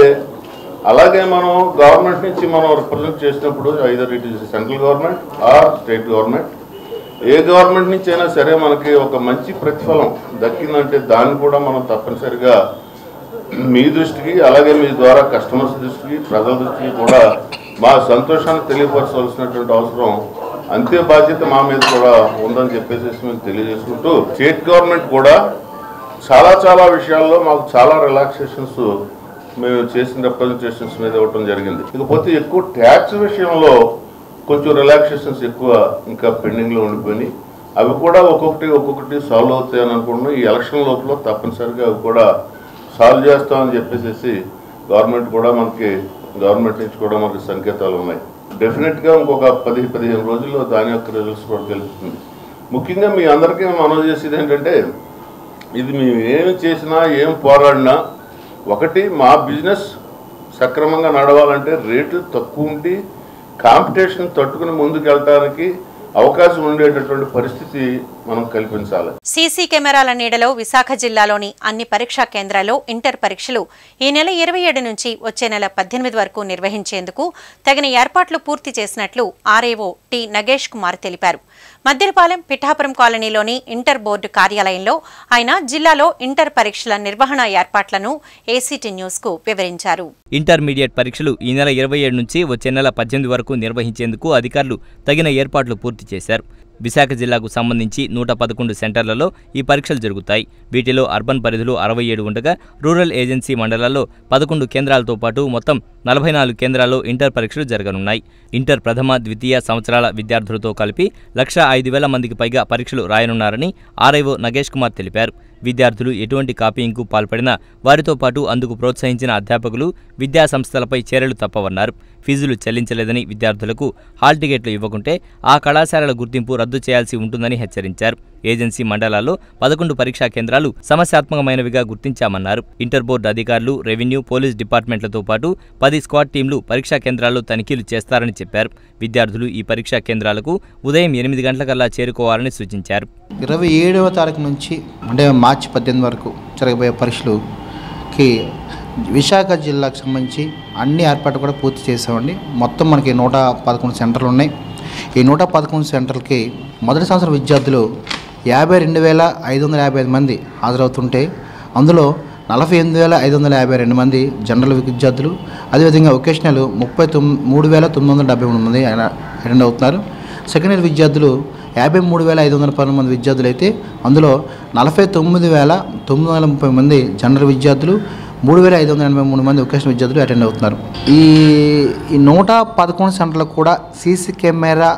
అలాగే మనం గవర్నమెంట్ నుంచి మనం రిప్రజెంట్ చేసినప్పుడు either it is central government or state government ఏ గవర్నమెంట్ నుంచి అయినా సరే మనకి ఒక మంచి ప్రతిఫలం దక్కిందంటే దాన్ని కూడా మనం తప్పనిసరిగా మీ దృష్టికి అలాగే మీ ద్వారా కస్టమర్స్ దృష్టికి ప్రజల దృష్టికి కూడా మా సంతోషాన్ని తెలియపరచవలసినటువంటి అవసరం అంతే బాధ్యత మా మీద కూడా ఉందని చెప్పేసి మేము తెలియజేసుకుంటూ స్టేట్ గవర్నమెంట్ కూడా చాలా చాలా విషయాల్లో మాకు చాలా రిలాక్సేషన్స్ మేము చేసిన రిప్రజెంటేషన్స్ మీద ఇవ్వటం జరిగింది ఇకపోతే ఎక్కువ ట్యాక్స్ విషయంలో కొంచెం రిలాక్సేషన్స్ ఎక్కువ ఇంకా పెండింగ్లో ఉండిపోయినాయి అవి కూడా ఒక్కొక్కటి ఒక్కొక్కటి సాల్వ్ అవుతాయని అనుకుంటున్నాం ఈ ఎలక్షన్ లోపల తప్పనిసరిగా అవి కూడా సాల్వ్ చేస్తామని చెప్పేసి గవర్నమెంట్ కూడా మనకి గవర్నమెంట్ నుంచి కూడా మనకి సంకేతాలు ఉన్నాయి డెఫినెట్గా ఇంకొక పది పదిహేను రోజుల్లో దాని యొక్క రిజల్ట్స్ కూడా తెలుస్తుంది ముఖ్యంగా మీ అందరికీ మనం చేసేది ఏంటంటే ఇది మేము ఏమి చేసినా ఏం పోరాడినా ఒకటి మా బిజినెస్ సక్రమంగా నడవాలంటే రేట్లు తక్కువ ఉండి కాంపిటీషన్ తట్టుకుని ముందుకు వెళ్ళటానికి అవకాశం ఉండేటటువంటి పరిస్థితి మనం కల్పించాలి సీసీ కెమెరాల నీడలో విశాఖ జిల్లాలోని అన్ని పరీక్షా కేంద్రాల్లో ఇంటర్ పరీక్షలు ఈ నెల ఇరవై ఏడు నుంచి వచ్చే నెల పద్దెనిమిది వరకు నిర్వహించేందుకు తగిన ఏర్పాట్లు పూర్తి చేసినట్లు ఆర్ఏఓ టి నగేష్ కుమార్ తెలిపారు మద్దిరపాలెం పిఠాపురం కాలనీలోని ఇంటర్ బోర్డు కార్యాలయంలో ఆయన జిల్లాలో ఇంటర్ పరీక్షల నిర్వహణ ఏర్పాట్లను ఏసీటీ న్యూస్ కు వివరించారు ఇంటర్మీడియట్ పరీక్షలు ఈ నెల ఇరవై ఏడు నుంచి వచ్చే నెల పద్దెనిమిది వరకు నిర్వహించేందుకు అధికారులు తగిన ఏర్పాట్లు పూర్తి చేశారు విశాఖ జిల్లాకు సంబంధించి నూట పదకొండు సెంటర్లలో ఈ పరీక్షలు జరుగుతాయి వీటిలో అర్బన్ పరిధిలో అరవై ఏడు ఉండగా రూరల్ ఏజెన్సీ మండలాల్లో పదకొండు కేంద్రాలతో పాటు మొత్తం నలభై నాలుగు కేంద్రాల్లో ఇంటర్ పరీక్షలు జరగనున్నాయి ఇంటర్ ప్రథమ ద్వితీయ సంవత్సరాల విద్యార్థులతో కలిపి లక్ష ఐదు వేల మందికి పైగా పరీక్షలు రాయనున్నారని ఆర్ఐఓ నగేష్ కుమార్ తెలిపారు విద్యార్థులు ఎటువంటి కాపీయింగ్కు పాల్పడినా వారితో పాటు అందుకు ప్రోత్సహించిన అధ్యాపకులు విద్యా సంస్థలపై చర్యలు తప్పవన్నారు ఫీజులు చెల్లించలేదని విద్యార్థులకు హాల్ టికెట్లు ఇవ్వకుంటే ఆ కళాశాలల గుర్తింపు రద్దు చేయాల్సి ఉంటుందని హెచ్చరించారు ఏజెన్సీ మండలాల్లో పదకొండు పరీక్షా కేంద్రాలు సమస్యాత్మకమైనవిగా గుర్తించామన్నారు ఇంటర్ బోర్డు అధికారులు రెవెన్యూ పోలీస్ డిపార్ట్మెంట్లతో పాటు పది స్క్వాడ్ టీంలు పరీక్షా కేంద్రాల్లో తనిఖీలు చేస్తారని చెప్పారు విద్యార్థులు ఈ పరీక్షా కేంద్రాలకు ఉదయం ఎనిమిది గంటలకల్లా చేరుకోవాలని సూచించారు ఇరవై ఏడవ తారీఖు నుంచి అంటే మార్చి పద్దెనిమిది వరకు జరగబోయే పరీక్షలుకి విశాఖ జిల్లాకు సంబంధించి అన్ని ఏర్పాట్లు కూడా పూర్తి చేసామండి మొత్తం మనకి నూట పదకొండు సెంటర్లు ఉన్నాయి ఈ నూట పదకొండు సెంటర్లకి మొదటి సంవత్సరం విద్యార్థులు యాభై రెండు వేల ఐదు వందల యాభై ఐదు మంది హాజరవుతుంటే అందులో నలభై ఎనిమిది వేల ఐదు వందల యాభై రెండు మంది జనరల్ విద్యార్థులు అదేవిధంగా ఒకేషనల్ ముప్పై తొమ్మిది మూడు వేల తొమ్మిది వందల డెబ్బై మూడు మంది అటెండ్ అవుతున్నారు సెకండ్ ఇయర్ విద్యార్థులు యాభై మూడు వేల ఐదు వందల పన్నెండు మంది విద్యార్థులు అయితే అందులో నలభై తొమ్మిది వేల తొమ్మిది వందల ముప్పై మంది జనరల్ విద్యార్థులు మూడు వేల ఐదు వందల ఎనభై మూడు మంది వొకేషనల్ విద్యార్థులు అటెండ్ అవుతున్నారు ఈ ఈ నూట పదకొండు సెంటర్లకు కూడా సీసీ కెమెరా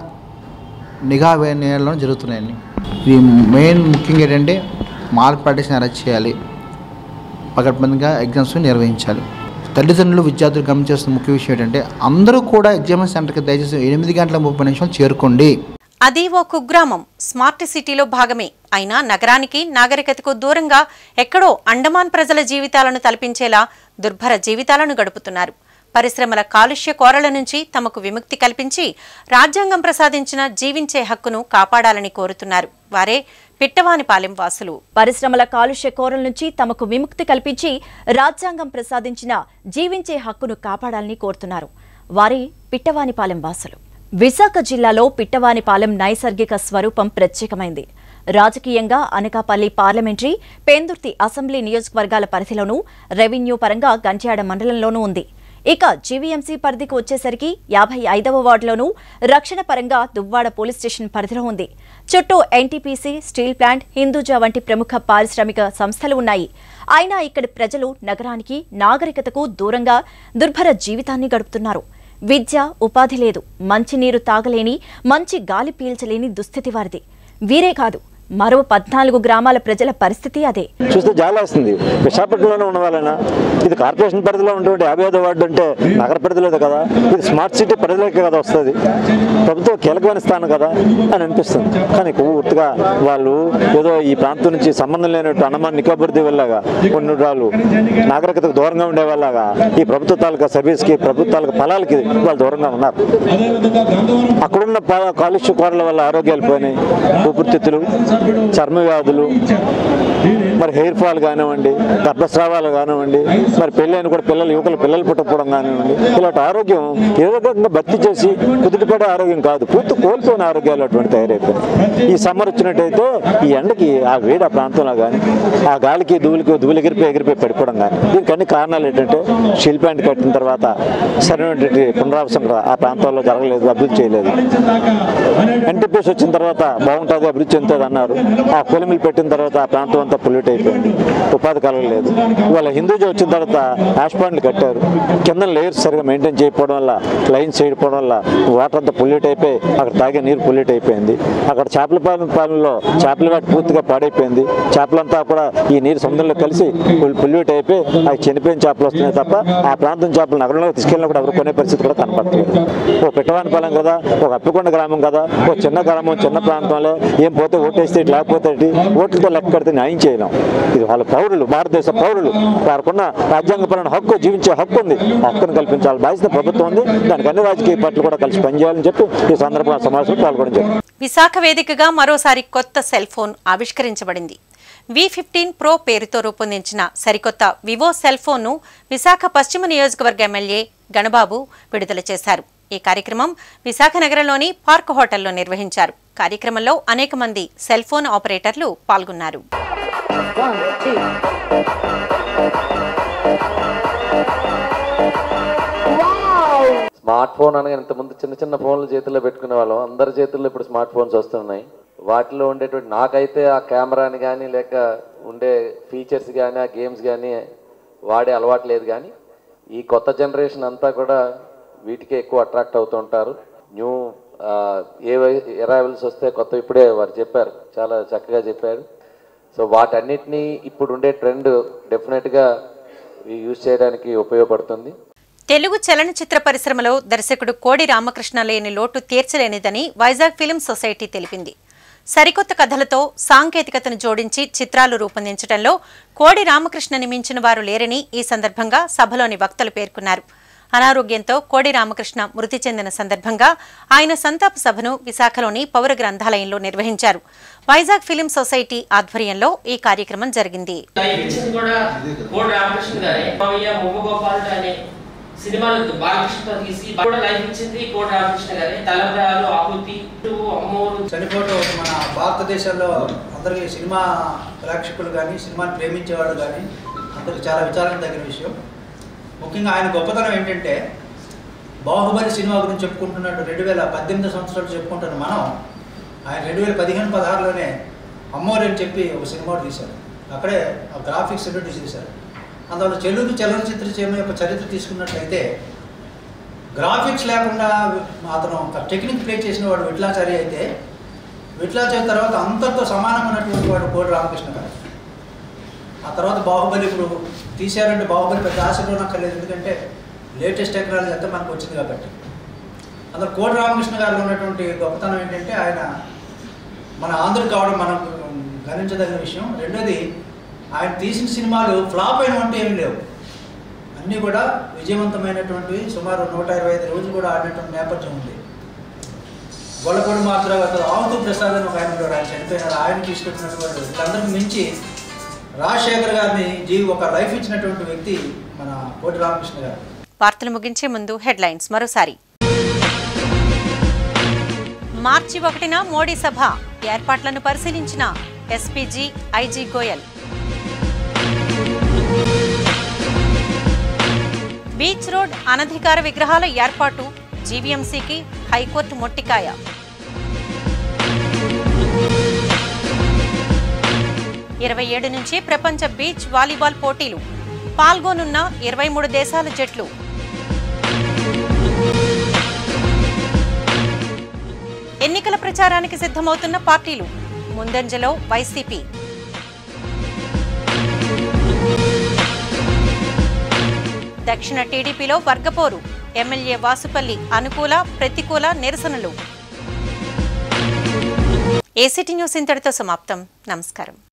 నిఘా వేయడం జరుగుతున్నాయండి ఇది మెయిన్ ముఖ్యంగా ఏంటంటే మాల్ ప్రాక్టీస్ని అరెస్ట్ చేయాలి పకడ్బందీగా ఎగ్జామ్స్ నిర్వహించాలి తల్లిదండ్రులు విద్యార్థులు గమనించాల్సిన ముఖ్య విషయం ఏంటంటే అందరూ కూడా ఎగ్జామ్ సెంటర్కి దయచేసి ఎనిమిది గంటల ముప్పై నిమిషాలు చేరుకోండి అది ఓ కుగ్రామం స్మార్ట్ సిటీలో భాగమే అయినా నగరానికి నాగరికతకు దూరంగా ఎక్కడో అండమాన్ ప్రజల జీవితాలను తలపించేలా దుర్భర జీవితాలను గడుపుతున్నారు పరిశ్రమల కాలుష్య కోరల నుంచి తమకు విముక్తి కల్పించి రాజ్యాంగం ప్రసాదించిన జీవించే హక్కును కాపాడాలని కోరుతున్నారు వారే పిట్టవానిపాలెం వాసులు పరిశ్రమల కాలుష్య కోరల నుంచి తమకు విముక్తి కల్పించి రాజ్యాంగం ప్రసాదించిన జీవించే హక్కును కాపాడాలని కోరుతున్నారు వారి పిట్టవానిపాలెం వాసులు విశాఖ జిల్లాలో పిట్టవానిపాలెం నైసర్గిక స్వరూపం ప్రత్యేకమైంది రాజకీయంగా అనకాపల్లి పార్లమెంటరీ పేందుర్తి అసెంబ్లీ నియోజకవర్గాల పరిధిలోనూ రెవెన్యూ పరంగా గంట్యాడ మండలంలోనూ ఉంది ఇక జీవీఎంసీ పరిధికి వచ్చేసరికి యాభై ఐదవ వార్డులోనూ రక్షణ పరంగా దువ్వాడ పోలీస్ స్టేషన్ పరిధిలో ఉంది చుట్టూ ఎన్టీపీసీ స్టీల్ ప్లాంట్ హిందూజా వంటి ప్రముఖ పారిశ్రామిక సంస్థలు ఉన్నాయి అయినా ఇక్కడి ప్రజలు నగరానికి నాగరికతకు దూరంగా దుర్భర జీవితాన్ని గడుపుతున్నారు విద్య ఉపాధి లేదు మంచినీరు తాగలేని మంచి గాలి పీల్చలేని దుస్థితి వారిది వీరే కాదు మరో పద్నాలుగు గ్రామాల ప్రజల పరిస్థితి అదే చూస్తే జాలేస్తుంది విశాఖపట్నంలోనే ఉన్న వాళ్ళైనా ఇది కార్పొరేషన్ పరిధిలో ఉన్నటువంటి యాభై ఐదో వార్డు అంటే నగర పరిధిలోదే కదా ఇది స్మార్ట్ సిటీ పరిధిలోకే కదా వస్తుంది ప్రభుత్వం కీలకమైన స్థానం కదా అని అనిపిస్తుంది కానీ పూర్తిగా వాళ్ళు ఏదో ఈ ప్రాంతం నుంచి సంబంధం లేనట్టు అండమాన్ నికోబార్ దీవుల్లాగా కొన్ని వాళ్ళు నాగరికతకు దూరంగా ఉండే వాళ్ళగా ఈ ప్రభుత్వ తాలూకా సర్వీస్కి ప్రభుత్వ తాలూకా ఫలాలకి వాళ్ళు దూరంగా ఉన్నారు అక్కడున్న పా- కాలుష్య కోరల వల్ల ఆరోగ్యాలు పోయినాయి ఊపిరితిత్తులు చర్మ వ్యాధులు మరి హెయిర్ ఫాల్ కానివ్వండి గర్భస్రావాలు కానివ్వండి మరి పెళ్ళైన కూడా పిల్లలు యువకులు పిల్లలు పుట్టకపోవడం కానివ్వండి ఇలాంటి ఆరోగ్యం ఏ రకంగా భర్తీ చేసి కుదుటిపడే ఆరోగ్యం కాదు పూర్తి కోల్పోయిన ఆరోగ్యాలు అటువంటి తయారైపోయినాయి ఈ సమ్మర్ వచ్చినట్టయితే ఈ ఎండకి ఆ వేడి ఆ ప్రాంతంలో కానీ ఆ గాలికి ధూళికి ధూళి ఎగిరిపోయి ఎగిరిపోయి పడిపోవడం కానీ దీనికి అన్ని కారణాలు ఏంటంటే స్టీల్ ప్లాంట్ కట్టిన తర్వాత సరైనటువంటి పునరావాసం కూడా ఆ ప్రాంతాల్లో జరగలేదు అభివృద్ధి చేయలేదు ఎన్టీపీఎస్ వచ్చిన తర్వాత బాగుంటుంది అభివృద్ధి చెందుతుంది అన్నారు ఆ కొలిమిలు పెట్టిన తర్వాత ఆ ప్రాంతం అంతా పొల్యూట్ అయిపోయింది ఉపాధి కలగలేదు ఇవాళ హిందూజీ వచ్చిన తర్వాత యాష్ పాండ్లు కట్టారు కింద లేయర్స్ సరిగా మెయింటైన్ చేయకపోవడం వల్ల లైన్స్ చేయకపోవడం వల్ల వాటర్ అంతా పొల్యూట్ అయిపోయి అక్కడ తాగే నీరు పొల్యూట్ అయిపోయింది అక్కడ చేపల పాలన పాలనలో చేపల వేట పూర్తిగా పాడైపోయింది చేపలంతా కూడా ఈ నీరు సముద్రంలో కలిసి పొల్యూట్ అయిపోయి అవి చనిపోయిన చేపలు వస్తున్నాయి తప్ప ఆ ప్రాంతం చేపలు నగరంలో తీసుకెళ్ళినప్పుడు ఎవరు కొనే పరిస్థితి కూడా కనపడలేదు ఓ పిట్టవానిపాలెం కదా ఒక అప్పికొండ గ్రామం కదా ఓ చిన్న గ్రామం చిన్న ప్రాంతంలో ఏం పోతే ఓటేస్తే ఇటు లేకపోతే ఇటు ఓట్లతో లెక్క కడితే న్యాయం చేయలేం ఇది వాళ్ళ పౌరులు భారతదేశ పౌరులు వారికున్న రాజ్యాంగపరమైన హక్కు జీవించే హక్కు ఉంది ఆ హక్కును కల్పించాలి బాధ్యత ప్రభుత్వం ఉంది దానికి అన్ని రాజకీయ పార్టీలు కూడా కలిసి పనిచేయాలని చెప్పి ఈ సందర్భంగా సమావేశంలో పాల్గొనడం జరిగింది విశాఖ వేదికగా మరోసారి కొత్త సెల్ ఫోన్ ఆవిష్కరించబడింది వి ఫిఫ్టీన్ ప్రో పేరుతో రూపొందించిన సరికొత్త వివో సెల్ ఫోన్ను విశాఖ పశ్చిమ నియోజకవర్గ ఎమ్మెల్యే గణబాబు విడుదల చేశారు ఈ కార్యక్రమం విశాఖ నగరంలోని పార్క్ హోటల్లో నిర్వహించారు కార్యక్రమంలో అనేక మంది సెల్ ఫోన్ ఆపరేటర్లు పాల్గొన్నారు స్మార్ట్ ఫోన్ అనగా ఇంతకుముందు చిన్న చిన్న ఫోన్లు చేతుల్లో పెట్టుకునే వాళ్ళం అందరి చేతుల్లో ఇప్పుడు స్మార్ట్ ఫోన్స్ వస్తున్నాయి వాటిలో ఉండేటువంటి నాకైతే ఆ కెమెరాని కానీ లేక ఉండే ఫీచర్స్ కానీ ఆ గేమ్స్ కానీ వాడే అలవాటు లేదు కానీ ఈ కొత్త జనరేషన్ అంతా కూడా వీటికే ఎక్కువ అట్రాక్ట్ అవుతూ ఉంటారు న్యూ ఏ ఎరైవల్స్ వస్తే కొత్త ఇప్పుడే వారు చెప్పారు చాలా చక్కగా చెప్పారు సో వాటన్నిటినీ ఇప్పుడు ఉండే ట్రెండ్ డెఫినెట్గా యూజ్ చేయడానికి ఉపయోగపడుతుంది తెలుగు చలనచిత్ర పరిశ్రమలో దర్శకుడు కోడి రామకృష్ణ లేని లోటు తీర్చలేనిదని వైజాగ్ ఫిల్మ్ సొసైటీ తెలిపింది సరికొత్త కథలతో సాంకేతికతను జోడించి చిత్రాలు రూపొందించడంలో కోడి రామకృష్ణని మించిన వారు లేరని ఈ సందర్భంగా సభలోని వక్తలు పేర్కొన్నారు అనారోగ్యంతో కోడి రామకృష్ణ మృతి చెందిన సందర్భంగా ఆయన సంతాప సభను విశాఖలోని పౌర గ్రంథాలయంలో నిర్వహించారు వైజాగ్ ఫిలిం సొసైటీ ఆధ్వర్యంలో ఈ కార్యక్రమం జరిగింది లైఫ్ ఇచ్చింది కూడా కోడి రామకృష్ణ గారే మావయ్య ముగ్గోపాలుడు అనే సినిమాలు బాలకృష్ణతో తీసి కూడా లైఫ్ ఇచ్చింది కోడి రామకృష్ణ గారే తలంబ్రాలు ఆహుతి అమ్మోరు చనిపోవటం మన భారతదేశంలో అందరికీ సినిమా ప్రేక్షకులు కానీ సినిమాని ప్రేమించేవాళ్ళు కానీ అందరికి చాలా విచారణ తగిన విషయం ముఖ్యంగా ఆయన గొప్పతనం ఏంటంటే బాహుబలి సినిమా గురించి చెప్పుకుంటున్నట్టు రెండు వేల పద్దెనిమిది సంవత్సరాలు చెప్పుకుంటున్న మనం ఆయన రెండు వేల పదిహేను పదహారులోనే అమ్మోరు అని చెప్పి ఒక సినిమా తీశారు అక్కడే ఆ గ్రాఫిక్స్ ఇంట్రొడ్యూస్ చేశారు అందువల్ల తెలుగు చలనచిత్ర సీమ యొక్క చరిత్ర తీసుకున్నట్లయితే గ్రాఫిక్స్ లేకుండా అతను ఒక టెక్నిక్ ప్లే చేసిన వాడు విట్లాచారి అయితే విట్లాచారి తర్వాత అంతటితో సమానమైనటువంటి వాడు కోడి రామకృష్ణ గారు ఆ తర్వాత బాహుబలి ఇప్పుడు తీశారంటే బాహుబలి పెద్ద ఆశలో నక్కర్లేదు ఎందుకంటే లేటెస్ట్ టెక్నాలజీ అంతా మనకు వచ్చింది కాబట్టి అందులో కోటి రామకృష్ణ గారిలో ఉన్నటువంటి గొప్పతనం ఏంటంటే ఆయన మన ఆంధ్రుడు కావడం మనం గణించదగిన విషయం రెండోది ఆయన తీసిన సినిమాలు ఫ్లాప్ అయిన అంటే ఏమి లేవు అన్నీ కూడా విజయవంతమైనటువంటివి సుమారు నూట ఇరవై ఐదు రోజులు కూడా ఆడినటువంటి నేపథ్యం ఉంది గొల్లపూడి మాత్రం అతను ఆవుతూ ప్రసాద్ అని ఒక ఆయన ఉన్నాడు. ఆయన చనిపోయినారు ఆయన తీసుకొచ్చినటువంటి వీళ్ళందరికీ మించి రాజశేఖర్ గారిని జీవి ఒక లైఫ్ ఇచ్చినటువంటి వ్యక్తి మన కోటి రామకృష్ణ గారు వార్తలు ముగించే ముందు హెడ్లైన్స్ మరోసారి మార్చి ఒకటిన మోడీ సభ ఏర్పాట్లను పరిశీలించిన SPG IG Goyal beach road అనధికార విగ్రహాల ఏర్పాటు జీవీఎంసీకి హైకోర్టు మొట్టికాయ ఇరవై ఏడు నుంచి ప్రపంచ బీచ్ వాలీబాల్ పోటీలు పాల్గొనున్న ఇరవై మూడు దేశాల జట్లు ఎన్నికల ప్రచారానికి సిద్ధమవుతున్న పార్టీలు ముందంజలో వైసీపీ దక్షిణ టీడీపీలో వర్గపోరు ఎమ్మెల్యే వాసుపల్లి అనుకూల ప్రతికూల నిరసనలు ఏసీటీ న్యూస్ ఇంతటితో సమాప్తం నమస్కారం